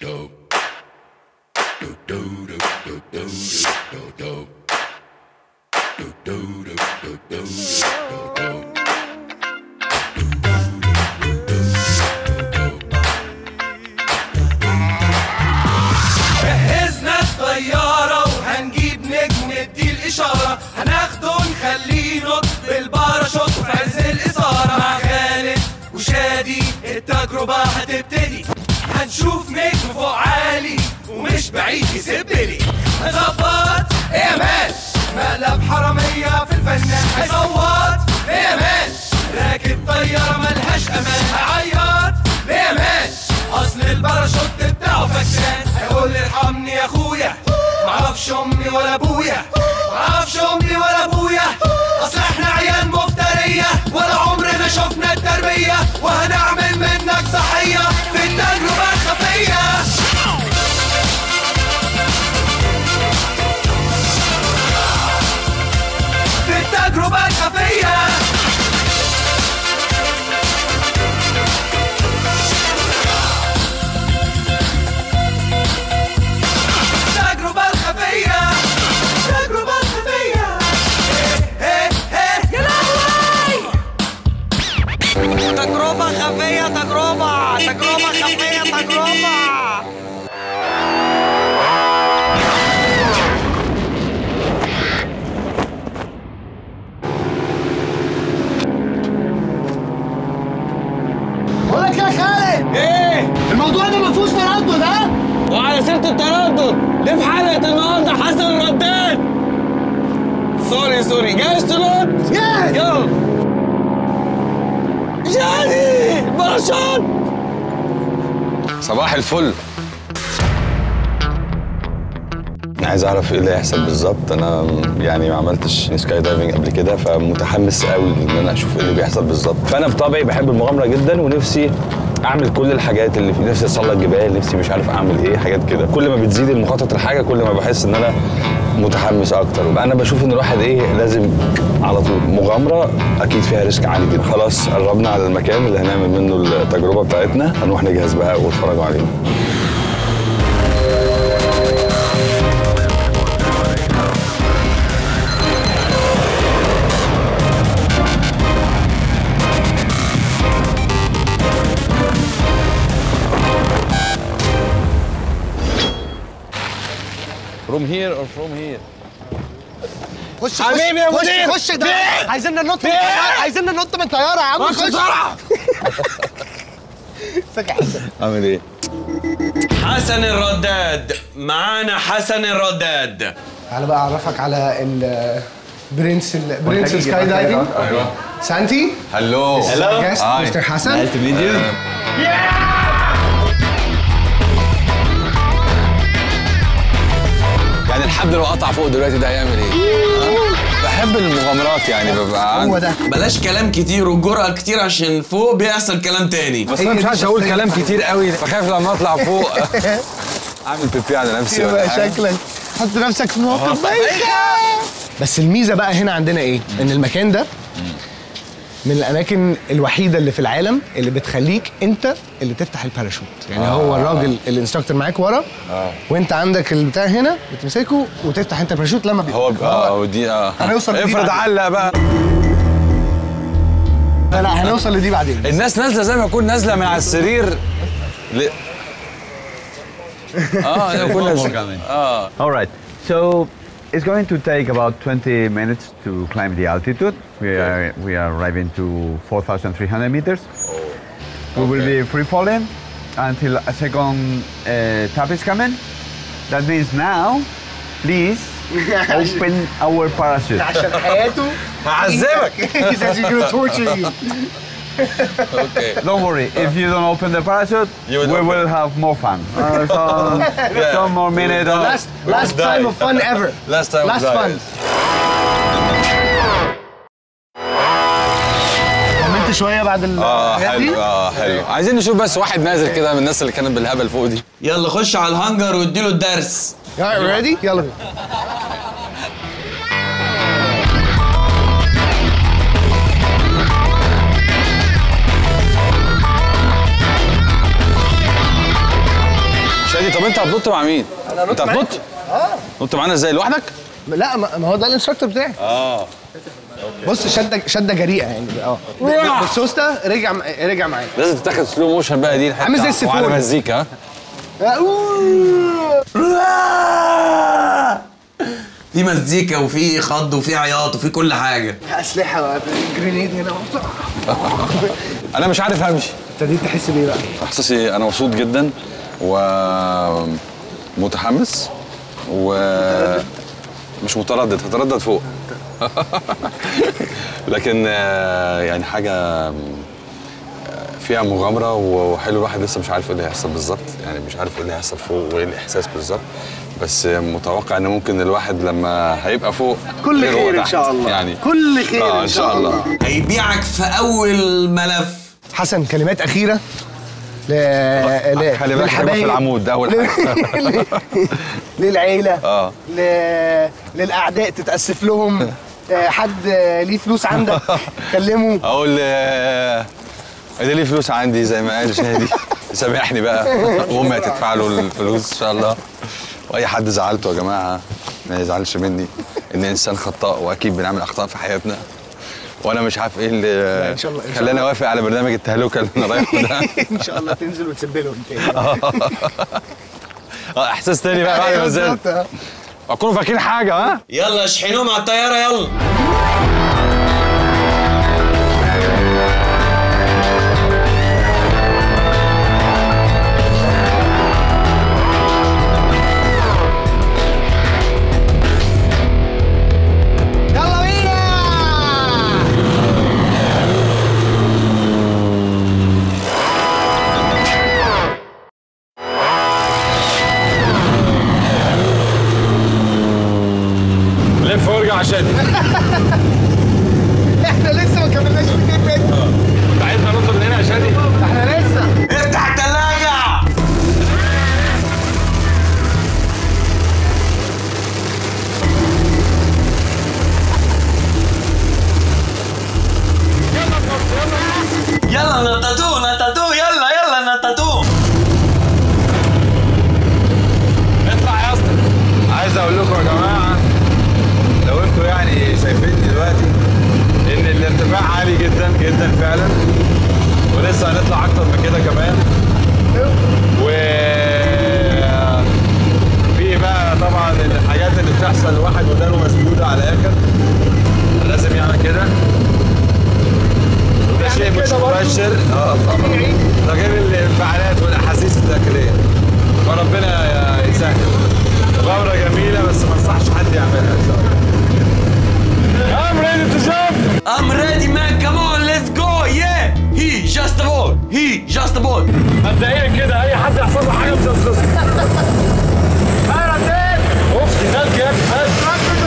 جهزنا الطيارة وهنجيب نجم ندي الإشارة هناخده نخليه ينط بالباراشوت في عز الإثارة مع خالد وشادي التجربة هتبتدي هنشوف نجم فوق عالي ومش بعيد يسبلي هنظبط يا ماش مقلب حرامية في الفنان هيصوت يا ماش راكب طيارة ملهاش أمان هيعيط يا ماش أصل الباراشوت بتاعه فكان هيقول لي ارحمني يا أخويا معرفش أمي ولا أبويا معرفش أمي ولا أبويا أصل إحنا عيال مفترية ولا عمرنا شفنا التربية وهنعمل منك ضحية في التجربة الخفية في التجربة الخفية التجربة الخفية التجربة الخفية ايه ايه يا لهوي تجربة خفية تجربة تجربة خفية تجربة بقول لك يا خالد ايه الموضوع ده ما فيهوش تردد ها وعلى سيرة التردد ليه في حلقة النهاردة حسن الرداد سوري سوري جاهز تنط ياه يلا جاني باراشوت صباح الفل انا عايز اعرف ايه اللي هيحصل بالظبط انا يعني ما عملتش سكاي دايفنج قبل كده فمتحمس قوي ان انا اشوف ايه اللي بيحصل بالظبط فانا بطبعي بحب المغامره جدا ونفسي اعمل كل الحاجات اللي في نفسي اسلق جبال نفسي مش عارف اعمل ايه حاجات كده كل ما بتزيد المخطط الحاجه كل ما بحس ان انا متحمس اكتر انا بشوف ان الواحد ايه لازم على طول مغامره اكيد فيها ريسك عالي جدا خلاص قربنا على المكان اللي هنعمل منه التجربه بتاعتنا هنروح نجهز بقى واتفرجوا علينا From here or from here? خش خش حبيبي يا خش مدير. خش ده في إيه؟ عايزين ننط من في إيه؟ طيارة عايزين ننط من طيارة يا عم خش بسرعة عامل ايه؟ حسن الرداد معانا حسن الرداد تعالى بقى اعرفك على ال برنس ال برنس السكاي دايفنج ايوه سانتي هلو جاست هاي. مستر حسن يعني الحبل لو قطع فوق دلوقتي ده هيعمل ايه؟ بحب المغامرات يعني ببقى هو عندي ده بلاش كلام كتير والجرأة كتير عشان فوق بيحصل كلام تاني بس انا مش عايز اقول كلام كتير قوي بخاف لما اطلع فوق اعمل بيبي على نفسي ولا يبقى حاجه شكلك حط نفسك في موقف بايخ بس الميزه بقى هنا عندنا ايه؟ ان المكان ده من الاماكن الوحيده اللي في العالم اللي بتخليك انت اللي تفتح الباراشوت يعني هو الراجل الانستراكتور معاك ورا وانت عندك البتاع هنا بتمسكه وتفتح انت الباراشوت لما بي... هو اه ودي اه هنوصل لدي افرض بعدين. علق بقى لا لا هنوصل لدي بعدين الناس نازله زي ما اكون نازله من على السرير ل... اه زي ما اكون نازله اه All right. So it's going to take about 20 minutes to climb the altitude. We are we are arriving to 4,300 meters. We will be free falling until a second uh, tap is coming. That means now, please open our parachute. عشان حياته هعذبك he says he's gonna torture you اوكي Don't worry. If you don't open the parachute, You will we open. will have more fun. Uh, some, some more minutes. of- last last die. time of fun ever Last time last of fun diet. كملت شويه بعد ال اه الحاجات دي؟ حلو اه حلو عايزين نشوف بس واحد نازل كده من الناس اللي كانت بالهبل فوق دي يلا خش على الهانجر واديله الدرس Alright, ready? يلا بينا شادي طب انت هتنط مع مين؟ انت هتنط؟ اه نط معانا ازاي لوحدك؟ لا ما ما هو ده الانستراكتور بتاعي اه بص شده شده جريئه يعني اه بس سوسته رجع رجع معايا لازم تتاخد سلو موشن بقى دي الحته عامل زي السيفون. وعلى مزيكا ها في مزيكا وفي خض وفي عياط وفي كل حاجه اسلحه جرينيد هنا انا مش عارف امشي ابتديت تحس بيه بقى احساسي انا مبسوط جدا ومتحمس و مش متردد هتردد فوق لكن آه، يعني حاجه آه، فيها مغامره وحلو الواحد لسه مش عارف ايه اللي هيحصل بالظبط يعني مش عارف ايه اللي هيحصل فوق وايه الاحساس بالظبط بس متوقع ان ممكن الواحد لما هيبقى فوق كل غير هو خير ان تحت. شاء الله يعني كل خير اه ان شاء الله هيبيعك في اول ملف حسن كلمات اخيره ل... ل... خلي بالك هيبقى في العمود ده اول حاجه للعيله اه ل... للاعداء تتاسف لهم آه، حد آه، ليه فلوس عندك كلمه اقول آه، ده ليه فلوس عندي زي ما قال شادي سامحني بقى وامي هتدفع له الفلوس ان شاء الله واي حد زعلته يا جماعه ما يزعلش مني ان انسان خطاء واكيد بنعمل اخطاء في حياتنا وانا مش عارف ايه اللي إن شاء الله- إن شاء خلاني الله. اوافق على برنامج التهلكه اللي انا رايحه ده ان شاء الله تنزل وتسب لهم تاني اه احساس تاني بقى بعد ما نزلت بالظبط، آه. اكونوا فاكرين حاجه ها يلا اشحنوهم على الطياره يلا يلا بينا لف وارجع يا شادي احنا لسه ما كملناش 200 متر انت عايزنا ننط من هنا يا شادي احنا لسه افتح الثلاجه يلا نططوه نططوه يلا يلا نططوه اطلع يا اسطى عايز اقول لكم يا جماعه لو انتوا يعني شايفين دلوقتي ان الارتفاع عالي جدا جدا فعلا ولسه هنطلع اكتر من كده كمان و في بقى طبعا الحاجات اللي بتحصل الواحد ودانه مسدوده على الاخر لازم يعمل كده وده شيء مش مبشر اه طبعا ده غير الانفعالات والاحاسيس الداخليه فربنا يسهل غورة جميلة بس ما انصحش حد يعملها ان شاء الله I'm ready to jump I'm ready man come on let's go yeah he just a ball he just a ball مبدئيا كده اي حد يحصل له حاجة مش هتخسر انا اوف دي نال جاب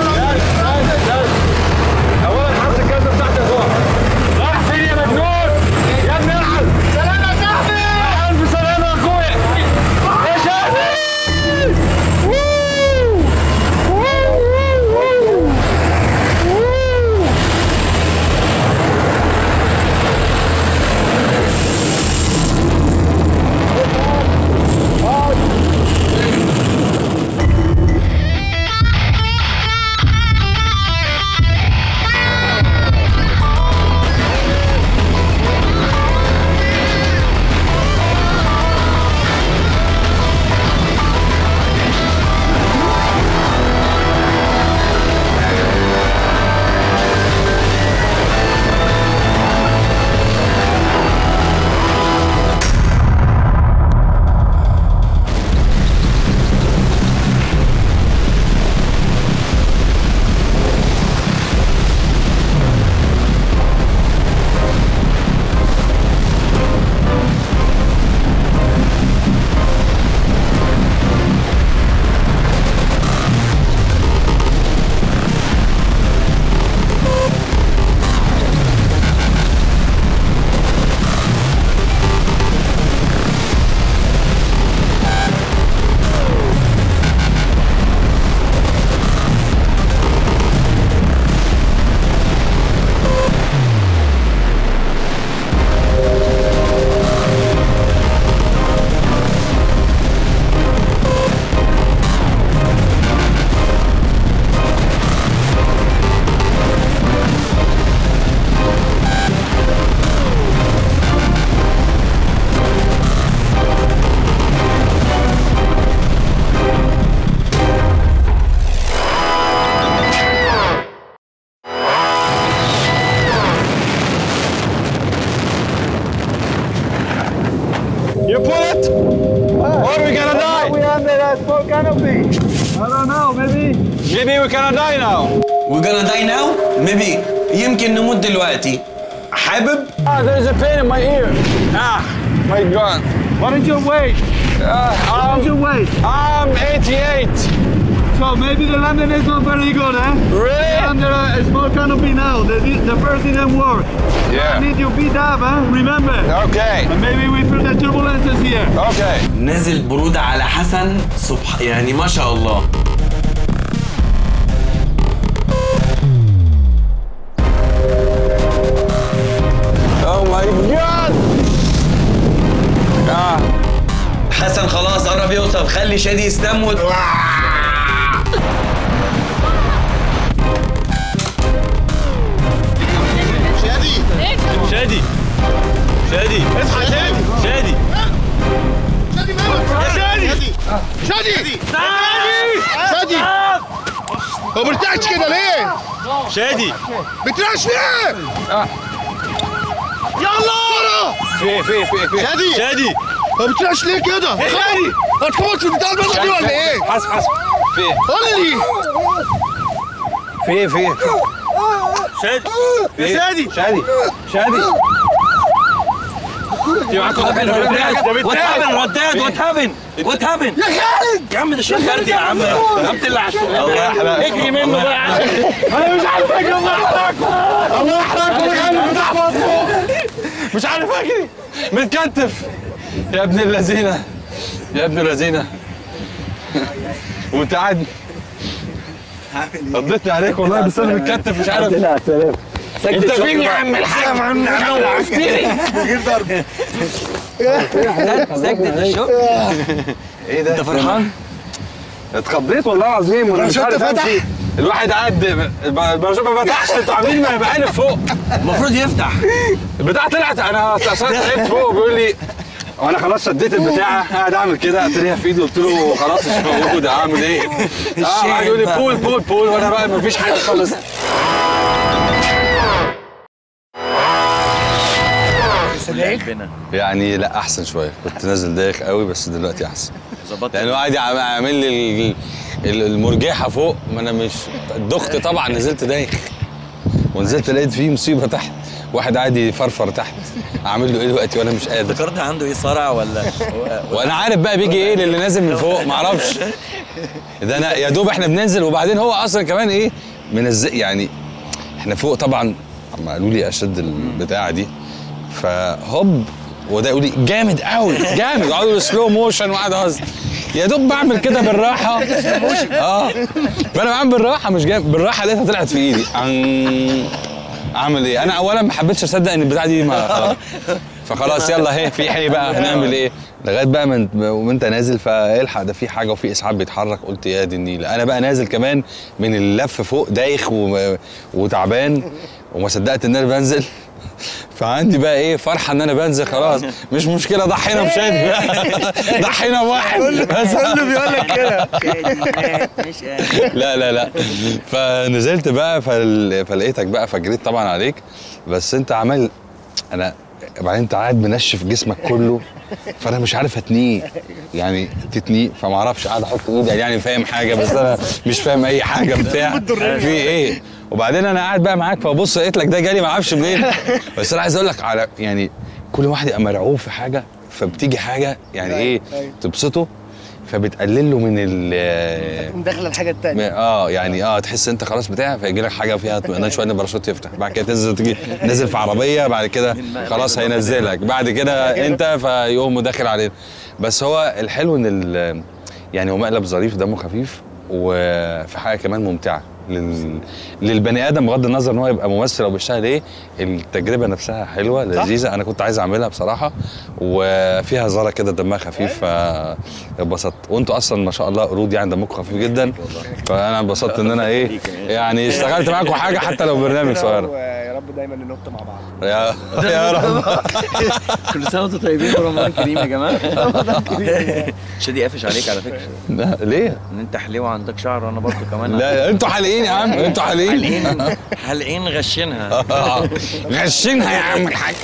a small canopy. I don't know, maybe. Maybe we cannot die now. We're gonna die now? Maybe يمكن نموت دلوقتي حابب؟ Ah, there's a pain in my ear. Ah, my God. What is your weight? Uh, What I'm, is your weight? I'm 88. So maybe the landing is not very good, eh? Really? Under a, a small canopy now. The, the first didn't work. I Yeah. need you beat up, eh? Remember. Okay. And maybe we feel the turbulences here. Okay. نازل برودة على حسن سبح يعني ما شاء الله Oh my God. Ah. حسن خلاص قرب يوصل خلي شادي يستموت شادي شادي اصحى شادي شادي شادي شادي شادي هو بترعش كده ليه؟ شادي بترعش ليه؟ يلا في في في في شادي شادي هو بترعش ليه كده؟ شادي هتخبط في البتاع البيضاء دي ولا ايه؟ حسب حسب في قول لي في في شادي يا شادي شادي شادي في معاك رداد ده وات بتاعك هابن رداد وات هابن وات هابن يا خالد يا عم ده شيخ خالد يا عم يا عم تلع الله يحرق اجري منه بقى انا مش عارف اجري الله يحرقك الله يحرقك مش عارف اجري متكتف يا ابن اللذينه يا ابن اللذينه وانت قاعد قضيتني عليك والله بس انا متكتف مش عارف انت فين يا عم الحاج عرفتني سجدة الشوق ايه ده انت فرحان؟ اتخضيت والله العظيم وانا مش عارف امشي الواحد قاعد الباراشوت ما فتحش انتوا عاملين ما بقالب فوق المفروض يفتح البتاع طلعت انا اصلا تعبت فوق بيقول لي وانا خلاص شديت البتاع قاعد اعمل كده قلت لي في ايدي قلت له خلاص مش موجود اعمل ايه؟ اه قاعد يقول لي بول بول بول وانا بقى مفيش حاجه خالص يعني لا احسن شويه كنت نازل دايخ قوي بس دلوقتي احسن لانه قاعد يعم- عامل لي ال- ال- المرجحه فوق ما انا مش دخت طبعا نزلت دايخ ونزلت لقيت فيه مصيبه تحت واحد قاعد يفرفر تحت اعمل له ايه دلوقتي وانا مش قادر افتكرت عنده ايه صرع ولا وانا عارف بقى بيجي ايه للي نازل من فوق معرفش ده انا يا دوب احنا بننزل وبعدين هو اصلا كمان ايه من الز... يعني احنا فوق طبعا عم قالوا لي اشد البتاعه دي فهوب وده يقول لي جامد قوي جامد قعدوا يقولوا سلو موشن وقعد اهزر يا دوب بعمل كده بالراحه اه فانا بعمل بالراحه مش جامد بالراحه لقيتها طلعت في ايدي عن- اعمل ايه انا اولا ما حبيتش اصدق ان البتاعه دي ما خلاص. فخلاص يلا هي في حي بقى هنعمل ايه لغايه بقى من وانت نازل فالحق ده في حاجه وفي اسعاف بيتحرك قلت يا دي النيله انا بقى نازل كمان من اللف فوق دايخ و... وتعبان وما صدقت ان انا بنزل فعندي بقى ايه فرحه ان انا بنزل خلاص مش مشكله ضحينا بشادي بقى ضحينا بواحد كله بيقول لك كده لا لا لا فنزلت بقى فل... فلقيتك بقى فجريت طبعا عليك بس انت عمال انا بعدين انت قاعد منشف جسمك كله فانا مش عارف اتنيه يعني تتنيه فما اعرفش قاعد احط ايدي يعني فاهم حاجه بس انا مش فاهم اي حاجه بتاع في ايه وبعدين انا قاعد بقى معاك فبص لقيت لك ده جالي ما اعرفش منين بس انا عايز اقول لك على يعني كل واحد يبقى مرعوب في حاجه فبتيجي حاجه يعني ايه تبسطه فبتقلل له من ال داخل الحاجه الثانيه اه يعني اه تحس انت خلاص بتاع فيجي لك حاجه فيها اطمئنان شويه ان الباراشوت يفتح بعد كده تنزل تجي نازل في عربيه بعد كده خلاص هينزلك بعد كده انت فيقوم داخل علينا بس هو الحلو ان ال- يعني هو مقلب ظريف دمه خفيف وفي حاجه كمان ممتعه لل... للبني ادم بغض النظر ان هو يبقى ممثل او بيشتغل ايه التجربه نفسها حلوه لذيذه انا كنت عايز اعملها بصراحه وفيها زاره كده دمها خفيف فاتبسطت وانتوا اصلا ما شاء الله قرود يعني دمكم خفيف جدا فانا انبسطت ان انا ايه يعني اشتغلت معاكم حاجه حتى لو برنامج صغير يا رب دايما ننط مع بعض يا يا رب كل سنه وانتم طيبين ورمضان كريم يا جماعه شادي قافش عليك على فكره لا ليه؟ ان انت حليوه عندك شعر وانا برضه كمان لا انتوا حالقين يا عم انتوا حالقين حالقين حالقين غشينها غشينها يا عم الحاج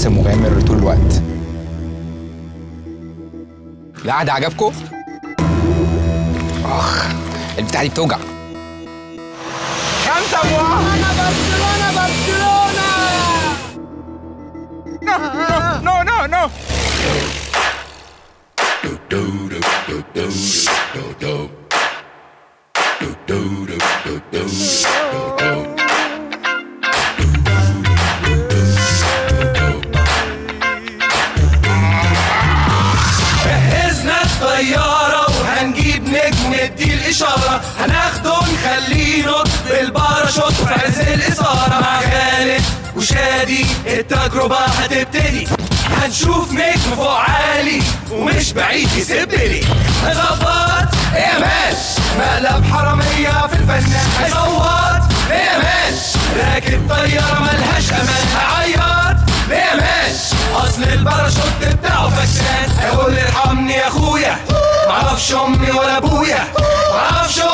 الاحساس المغامر طول الوقت القعده عجبكم اخ البتاعه دي بتوجع خمسة برشلونة برشلونة برشلونة نو نو نو جهزنا الطيارة وهنجيب نجم ندي الإشارة هناخده نخليه ينط بالباراشوت في عز الإثارة مع خالد وشادي التجربة هتبتدي هنشوف نجم فوق عالي ومش بعيد يسبلي هيظبط يا ماش مقلب حرامية في الفنان هيصوت يا ماش راكب طيارة ملهاش أمان هيعيط يا ماش أصل الباراشوت بتاعه فكسان هيقول لي ارحمني يا أخويا معرفش أمي ولا أبويا معرفش